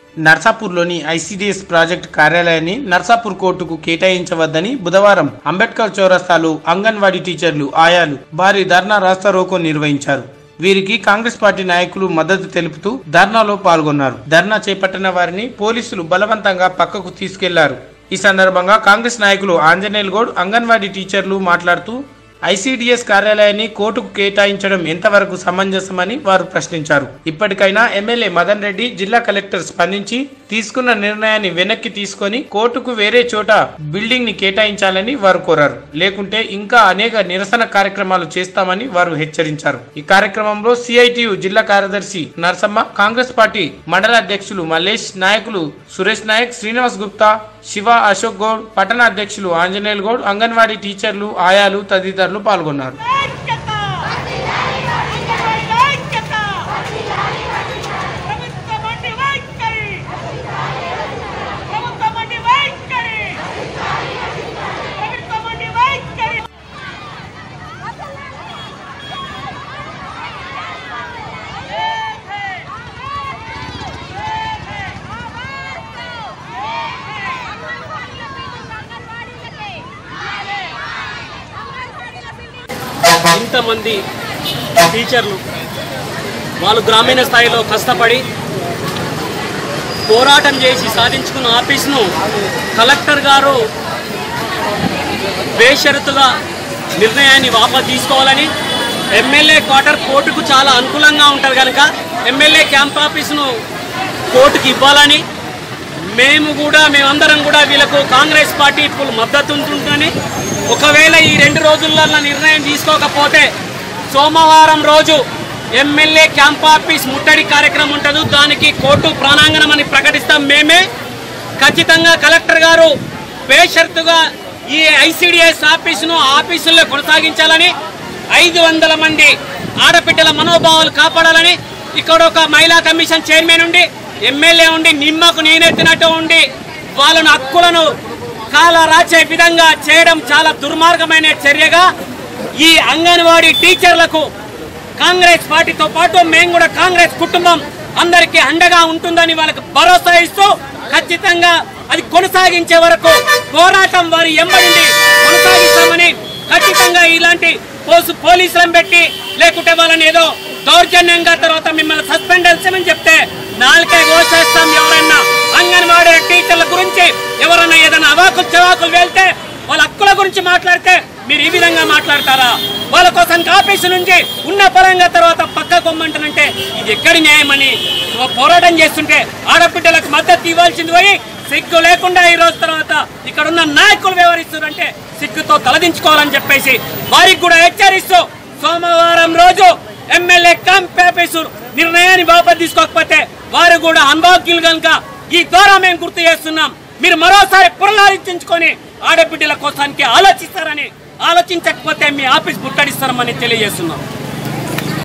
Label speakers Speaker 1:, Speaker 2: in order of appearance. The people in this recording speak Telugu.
Speaker 1: నర్సాపూర్లోని ఐసీడీఎస్ ప్రాజెక్ట్ కార్యాలయాన్ని నర్సాపూర్ కోర్టుకు కేటాయించవద్దని బుధవారం అంబేద్కర్ చౌరస్తాలో అంగన్వాడీ టీచర్లు ఆయాలు భారీ ధర్నా రాస్తా రోకో నిర్వహించారు వీరికి కాంగ్రెస్ పార్టీ నాయకులు మద్దతు తెలుపుతూ ధర్నాలో పాల్గొన్నారు ధర్నా చేపట్టిన వారిని పోలీసులు బలవంతంగా పక్కకు తీసుకెళ్లారు ఈ సందర్భంగా కాంగ్రెస్ నాయకులు ఆంజనేయులు గౌడ్ అంగన్వాడీ టీచర్లు మాట్లాడుతూ ఐసీడీఎస్ కార్యాలయాన్ని కోర్టుకు కేటాయించడం ఎంతవరకు సమంజసమని వారు ప్రశ్నించారు ఇప్పటికైనా ఎమ్మెల్యే మదన్ రెడ్డి జిల్లా కలెక్టర్ స్పందించి తీసుకున్న నిర్ణయాన్ని వెనక్కి తీసుకొని కోర్టుకు వేరే చోట బిల్డింగ్ ని కేటాయించాలని వారు కోరారు లేకుంటే ఇంకా అనేక నిరసన కార్యక్రమాలు చేస్తామని వారు హెచ్చరించారు ఈ కార్యక్రమంలో సిఐటియు జిల్లా కార్యదర్శి నరసమ్మ కాంగ్రెస్ పార్టీ మండల అధ్యక్షులు మల్లేష్ నాయకులు సురేష్ నాయక్ శ్రీనివాస్ గుప్తా శివ అశోక్ గౌడ్ పట్టణ అధ్యక్షులు ఆంజనేయులు గౌడ్ అంగన్వాడీ టీచర్లు ఆయాలు తదితరులు పాల్గొన్నారు
Speaker 2: ఐక్యత ఐక్యత ప్రభుత్వం అండి వైఖరి ప్రభుత్వం అండి వైఖరి ప్రభుత్వం అండి వైఖరి
Speaker 3: ఇంతమంది టీచర్లు వాళ్ళు గ్రామీణ స్థాయిలో కష్టపడి పోరాటం చేసి సాధించుకున్న ఆఫీస్ను కలెక్టర్ గారు బేషరతుగా నిర్ణయాన్ని వాపసు తీసుకోవాలని ఎమ్మెల్యే క్వార్టర్ కోర్టుకు చాలా అనుకూలంగా ఉంటుంది కనుక ఎమ్మెల్యే క్యాంప్ ఆఫీసును కోర్టుకి ఇవ్వాలని మేము కూడా మేమందరం కూడా వీళ్ళకు కాంగ్రెస్ పార్టీ ఫుల్ మద్దతు ఉంటుందని ఒకవేళ ఈ రెండు రోజుల్లో నిర్ణయం తీసుకోకపోతే సోమవారం రోజు ఎమ్మెల్యే క్యాంప్ ఆఫీస్ ముట్టడి కార్యక్రమం ఉంటుంది దానికి కోర్టు ప్రాణాంగణం అని ప్రకటిస్తాం మేమే ఖచ్చితంగా కలెక్టర్ గారు బేషరతుగా ఈ ఐసిడిఎస్ ఆఫీసును ఆఫీసుల్లో కొనసాగించాలని ఐదు వందల మంది ఆడబిడ్డల మనోభావాలు కాపాడాలని ఇక్కడ ఒక మహిళా కమిషన్ చైర్మన్ ఉండి ఎమ్మెల్యే ఉండి నిమ్మకు నేనెత్తినట్టు ఉండి వాళ్ళను హక్కులను కాల రాచే విధంగా చేయడం చాలా దుర్మార్గమైన చర్యగా ఈ అంగన్వాడీ టీచర్లకు కాంగ్రెస్ పార్టీతో పాటు మేము కూడా కాంగ్రెస్ కుటుంబం అందరికీ అండగా ఉంటుందని వాళ్ళకి భరోసా ఇస్తూ ఖచ్చితంగా అది కొనసాగించే వరకు పోరాటం వారి ఎంబడింది కొనసాగిస్తామని ఖచ్చితంగా ఇలాంటి పోసు పోలీసులను పెట్టి లేకుంటే వాళ్ళని ఏదో దౌర్జన్యంగా తర్వాత మిమ్మల్ని సస్పెండ్ చేస్తామని చెప్తే నాలుకే కోసేస్తాం ఎవరన్నా అంగన్వాడీ టీచర్ల గురించి ఎవరన్నా ఏదైనా అవాకులు చవాకులు వెళ్తే వాళ్ళ హక్కుల గురించి మాట్లాడితే మీరు ఈ విధంగా మాట్లాడతారా వాళ్ళ కోసం ఆఫీసు నుంచి ఉన్న పరంగా తర్వాత పక్క కొమ్మంటానంటే ఇది ఎక్కడి న్యాయమని పోరాటం చేస్తుంటే ఆడబిడ్డలకు మద్దతు ఇవ్వాల్సింది పోయి సిగ్గు లేకుండా ఈ రోజు తర్వాత ఇక్కడ ఉన్న నాయకులు వ్యవహరిస్తున్నారంటే సిగ్గుతో తలదించుకోవాలని చెప్పేసి వారికి కూడా హెచ్చరిస్తూ సోమవారం రోజు ఎమ్మెల్యే క్యాంప్ ఆఫీసు నిర్ణయాన్ని వాపసు తీసుకోకపోతే వారు కూడా అన్భాగ్యులు కనుక ఈ ద్వారా మేము గుర్తు చేస్తున్నాం మీరు మరోసారి పునరాలోచించుకొని ఆడబిడ్డల కోసానికి ఆలోచిస్తారని ఆలోచించకపోతే మీ ఆఫీస్ ముట్టడిస్తారని తెలియజేస్తున్నాం